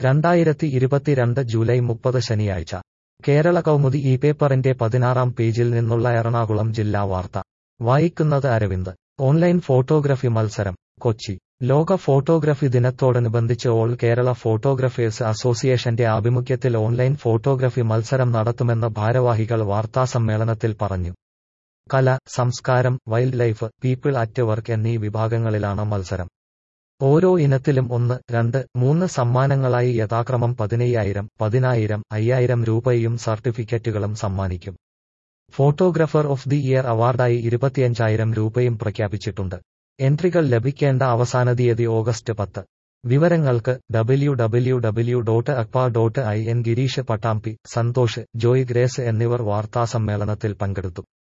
രണ്ടായിരത്തി ഇരുപത്തിരണ്ട് ജൂലൈ മുപ്പത് ശനിയാഴ്ച കേരള കൗമുദി ഈ പേപ്പറിന്റെ പതിനാറാം പേജിൽ നിന്നുള്ള എറണാകുളം ജില്ലാ വാർത്ത വായിക്കുന്നത് അരവിന്ദ് ഓൺലൈൻ ഫോട്ടോഗ്രഫി മത്സരം കൊച്ചി ലോക ഫോട്ടോഗ്രഫി ദിനത്തോടനുബന്ധിച്ച് ഓൾ കേരള ഫോട്ടോഗ്രഫേഴ്സ് അസോസിയേഷന്റെ ആഭിമുഖ്യത്തിൽ ഓൺലൈൻ ഫോട്ടോഗ്രഫി മത്സരം നടത്തുമെന്ന് ഭാരവാഹികൾ വാർത്താസമ്മേളനത്തിൽ പറഞ്ഞു കല സംസ്കാരം wildlife people at work എന്നീ വിഭാഗങ്ങളിലാണ് മത്സരം ഓരോ ഇനത്തിലും ഒന്ന് രണ്ട് മൂന്ന് സമ്മാനങ്ങളായി യഥാക്രമം പതിനയ്യായിരം പതിനായിരം അയ്യായിരം രൂപയും സർട്ടിഫിക്കറ്റുകളും സമ്മാനിക്കും ഫോട്ടോഗ്രാഫർ ഓഫ് ദി ഇയർ അവാർഡായി ഇരുപത്തിയഞ്ചായിരം രൂപയും പ്രഖ്യാപിച്ചിട്ടുണ്ട് എൻട്രികൾ ലഭിക്കേണ്ട അവസാന തീയതി ഓഗസ്റ്റ് പത്ത് വിവരങ്ങൾക്ക് W W W dot AKPA dot I N Girish Pattambi Santhosh Joy Grace എന്നിവർ വാർത്താസമ്മേളനത്തിൽ പങ്കെടുത്തു